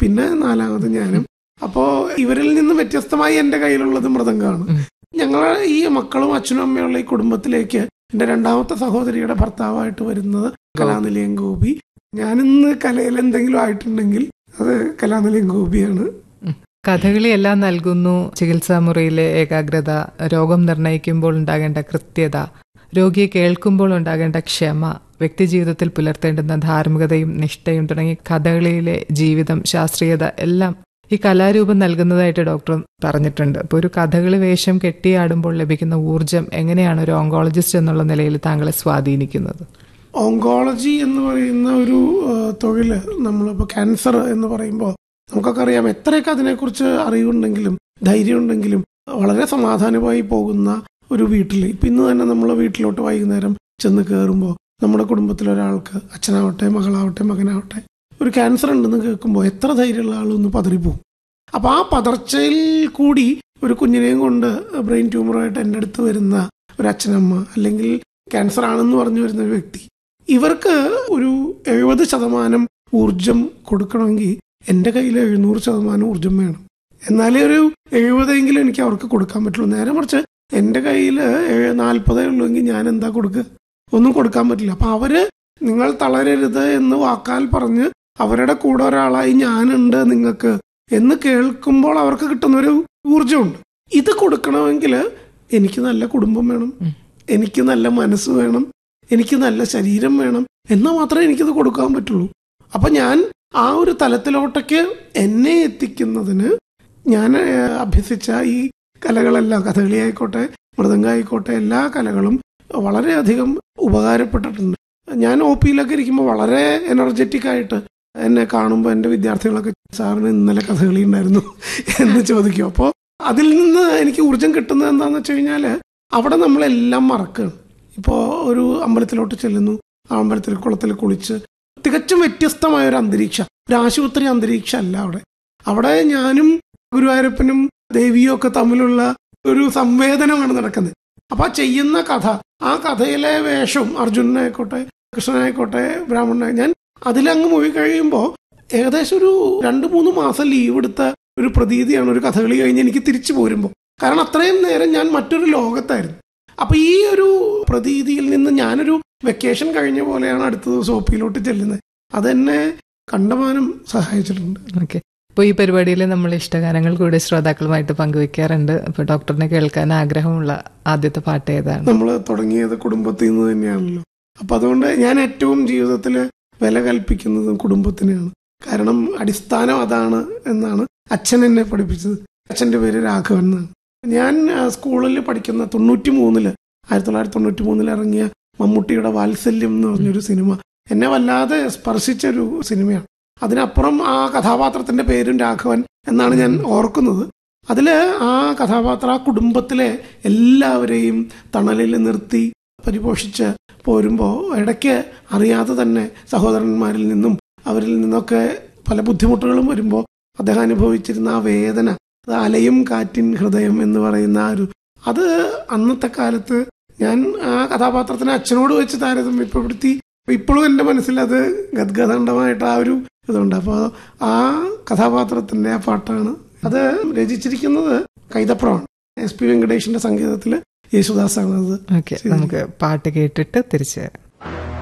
പിന്നെ നാലാമത് ഞാനും അപ്പോ ഇവരിൽ നിന്ന് വ്യത്യസ്തമായി എന്റെ കയ്യിലുള്ളത് മൃദംഗമാണ് ഉം. ഞങ്ങളെ ഈ മക്കളും അച്ഛനും അമ്മയുള്ള ഈ കുടുംബത്തിലേക്ക് എന്റെ രണ്ടാമത്തെ സഹോദരിയുടെ ഭർത്താവായിട്ട് വരുന്നത് കലാനിലയം ഗോപി ഞാനിന്ന് കലയിൽ എന്തെങ്കിലും ആയിട്ടുണ്ടെങ്കിൽ അത് കലാനിലയം ഗോപിയാണ് കഥകളി എല്ലാം നൽകുന്നു ചികിത്സാ മുറിയിലെ ഏകാഗ്രത രോഗം നിർണയിക്കുമ്പോൾ ഉണ്ടാകേണ്ട കൃത്യത രോഗിയെ കേൾക്കുമ്പോൾ ഉണ്ടാകേണ്ട ക്ഷമ വ്യക്തിജീവിതത്തിൽ പുലർത്തേണ്ടുന്ന ധാർമ്മികതയും നിഷ്ഠയും തുടങ്ങി കഥകളിയിലെ ജീവിതം ശാസ്ത്രീയത എല്ലാം ഈ കലാരൂപം നൽകുന്നതായിട്ട് ഡോക്ടർ പറഞ്ഞിട്ടുണ്ട് അപ്പോൾ ഒരു കഥകളി വേഷം കെട്ടിയാടുമ്പോൾ ലഭിക്കുന്ന ഊർജം എങ്ങനെയാണ് ഒരു ഓങ്കോളജിസ്റ്റ് എന്നുള്ള നിലയിൽ താങ്കളെ സ്വാധീനിക്കുന്നത് ഓങ്കോളജി എന്ന് പറയുന്ന ഒരു ആ, തൊഴില് നമ്മളിപ്പോൾ ക്യാൻസർ എന്ന് പറയുമ്പോൾ നമുക്കൊക്കെ അറിയാം എത്രയൊക്കെ അതിനെക്കുറിച്ച് അറിവുണ്ടെങ്കിലും ധൈര്യം ഉണ്ടെങ്കിലും വളരെ സമാധാനമായി പോകുന്ന ഒരു വീട്ടിൽ ഇപ്പം ഇന്ന് തന്നെ നമ്മൾ വീട്ടിലോട്ട് വൈകുന്നേരം ചെന്ന് കയറുമ്പോൾ നമ്മുടെ കുടുംബത്തിലെ ഒരാൾക്ക് അച്ഛനാവട്ടെ മകളാവട്ടെ മകനാവട്ടെ ഒരു ക്യാൻസർ ഉണ്ടെന്ന് കേൾക്കുമ്പോൾ എത്ര ധൈര്യമുള്ള ആളൊന്ന് പതറിപ്പോവും അപ്പോൾ ആ പതർച്ചയിൽ കൂടി ഒരു കുഞ്ഞിനെയും കൊണ്ട് ബ്രെയിൻ ട്യൂമറായിട്ട് എൻ്റെ അടുത്ത് വരുന്ന ഒരു അച്ഛനമ്മ അല്ലെങ്കിൽ ക്യാൻസർ ആണെന്ന് പറഞ്ഞു വരുന്ന ഒരു വ്യക്തി ഇവർക്ക് ഒരു എഴുപത് ശതമാനം ഊർജം കൊടുക്കണമെങ്കിൽ എൻ്റെ കയ്യിൽ എഴുന്നൂറ് ശതമാനം ഊർജം വേണം എന്നാലേ ഒരു എഴുപതെങ്കിലും എനിക്ക് അവർക്ക് കൊടുക്കാൻ പറ്റുള്ളൂ നേരെ മറിച്ച് എൻ്റെ കയ്യിൽ നാൽപ്പതേ ഉള്ളൂവെങ്കിൽ ഞാൻ എന്താ കൊടുക്കുക ഒന്നും കൊടുക്കാൻ പറ്റില്ല അപ്പൊ അവര് നിങ്ങൾ തളരരുത് എന്ന് വാക്കാൽ പറഞ്ഞ് അവരുടെ കൂടെ ഒരാളായി ഞാനുണ്ട് നിങ്ങൾക്ക് എന്ന് കേൾക്കുമ്പോൾ അവർക്ക് കിട്ടുന്ന ഒരു ഊർജമുണ്ട് ഇത് കൊടുക്കണമെങ്കിൽ എനിക്ക് നല്ല കുടുംബം വേണം ഉം. എനിക്ക് നല്ല മനസ്സ് വേണം എനിക്ക് നല്ല ശരീരം വേണം എന്നാൽ മാത്രമേ എനിക്കിത് കൊടുക്കാൻ പറ്റുള്ളൂ അപ്പൊ ഞാൻ ആ ഒരു തലത്തിലോട്ടേക്ക് എന്നെ എത്തിക്കുന്നതിന് ഞാൻ ഏഹ്, അഭ്യസിച്ച ഈ കലകളെല്ലാം കഥകളി ആയിക്കോട്ടെ മൃദംഗം ആയിക്കോട്ടെ എല്ലാ കലകളും വളരെയധികം ഉപകാരപ്പെട്ടിട്ടുണ്ട് ഞാൻ ഒ പിയിലൊക്കെ ഇരിക്കുമ്പോൾ വളരെ എനർജറ്റിക് ആയിട്ട് എന്നെ കാണുമ്പോൾ എൻ്റെ വിദ്യാർത്ഥികളൊക്കെ സാറിന് ഇന്നലെ കഥകളി ഉണ്ടായിരുന്നു എന്ന് ചോദിക്കും അപ്പോൾ അതിൽ നിന്ന് എനിക്ക് ഊർജം കിട്ടുന്നത് എന്താണെന്ന് വെച്ച് കഴിഞ്ഞാൽ അവിടെ നമ്മളെല്ലാം മറക്കുകയാണ് ഇപ്പോൾ ഒരു അമ്പലത്തിലോട്ട് ചെല്ലുന്നു ആ അമ്പലത്തിൽ കുളത്തിൽ കുളിച്ച് തികച്ചും വ്യത്യസ്തമായ ഒരു അന്തരീക്ഷം ഒരു ആശുപത്രി അന്തരീക്ഷം അല്ല അവിടെ അവിടെ ഞാനും ഗുരുവായൂരപ്പനും ദേവിയും ഒക്കെ തമ്മിലുള്ള ഒരു സംവേദനമാണ് നടക്കുന്നത് അപ്പൊ ആ ചെയ്യുന്ന കഥ ആ കഥയിലെ വേഷവും അർജുനനായിക്കോട്ടെ കൃഷ്ണനായിക്കോട്ടെ ബ്രാഹ്മണനായി ഞാൻ അതിലങ്ങ് മുഴുകി കഴിയുമ്പോൾ ഏകദേശം ഒരു രണ്ട് മൂന്ന് മാസം ലീവ് എടുത്ത ഒരു പ്രതീതിയാണ് ഒരു കഥകളി കഴിഞ്ഞ് എനിക്ക് തിരിച്ചു പോരുമ്പോൾ കാരണം അത്രയും നേരം ഞാൻ മറ്റൊരു ലോകത്തായിരുന്നു അപ്പൊ ഈ ഒരു പ്രതീതിയിൽ നിന്ന് ഞാനൊരു വെക്കേഷൻ കഴിഞ്ഞ പോലെയാണ് അടുത്ത ദിവസം ഒപ്പിയിലോട്ട് ചെല്ലുന്നത് അതെന്നെ കണ്ടമാനം സഹായിച്ചിട്ടുണ്ട് ഓക്കെ അപ്പോൾ ഈ പരിപാടിയിൽ നമ്മൾ ഇഷ്ടഗാനങ്ങൾ കൂടെ ശ്രോതാക്കളുമായിട്ട് പങ്കുവെക്കാറുണ്ട് അപ്പോൾ ഡോക്ടറിനെ കേൾക്കാൻ ആഗ്രഹമുള്ള ആദ്യത്തെ പാട്ട് ഏതാണ് നമ്മൾ തുടങ്ങിയത് കുടുംബത്തിൽ നിന്ന് തന്നെയാണല്ലോ അപ്പൊ അതുകൊണ്ട് ഞാൻ ഏറ്റവും ജീവിതത്തിൽ വില കൽപ്പിക്കുന്നതും കുടുംബത്തിനെയാണ് കാരണം അടിസ്ഥാനം അതാണ് എന്നാണ് അച്ഛൻ എന്നെ പഠിപ്പിച്ചത് അച്ഛന്റെ പേര് രാഘവൻ എന്നാണ് ഞാൻ ആ, സ്കൂളിൽ പഠിക്കുന്ന തൊണ്ണൂറ്റി മൂന്നില് ആയിരത്തി തൊള്ളായിരത്തി തൊണ്ണൂറ്റി മൂന്നിൽ ഇറങ്ങിയ മമ്മൂട്ടിയുടെ വാത്സല്യം എന്ന് പറഞ്ഞൊരു സിനിമ എന്നെ വല്ലാതെ സ്പർശിച്ച ഒരു സിനിമയാണ് അതിനപ്പുറം ആ കഥാപാത്രത്തിന്റെ പേരും രാഘവൻ എന്നാണ് ഞാൻ ഓർക്കുന്നത് അതില് ആ കഥാപാത്ര ആ കുടുംബത്തിലെ എല്ലാവരെയും തണലിൽ നിർത്തി പരിപോഷിച്ച് പോരുമ്പോൾ ഇടയ്ക്ക് അറിയാതെ തന്നെ സഹോദരന്മാരിൽ നിന്നും അവരിൽ നിന്നൊക്കെ പല ബുദ്ധിമുട്ടുകളും വരുമ്പോൾ അദ്ദേഹം അനുഭവിച്ചിരുന്ന ആ വേദന അത് അലയും കാറ്റിൻ ഹൃദയം എന്ന് പറയുന്ന ആ ഒരു അത് അന്നത്തെ കാലത്ത് ഞാൻ ആ കഥാപാത്രത്തിനെ അച്ഛനോട് വെച്ച് താരതമ്യപ്പെടുത്തി ഇപ്പോഴും എൻ്റെ മനസ്സിൽ അത് ഗദ്ഗദണ്ഡമായിട്ട് ആ ഒരു ഇതുണ്ട് അപ്പോൾ ആ കഥാപാത്രത്തിന്റെ ആ പാട്ടാണ് അത് രചിച്ചിരിക്കുന്നത് കൈതപ്രമാണ് എസ് പി വെങ്കടേഷിന്റെ സംഗീതത്തിൽ യേശുദാസാണ് അത് ഓക്കെ നമുക്ക് പാട്ട് കേട്ടിട്ട് തിരിച്ചു വരാം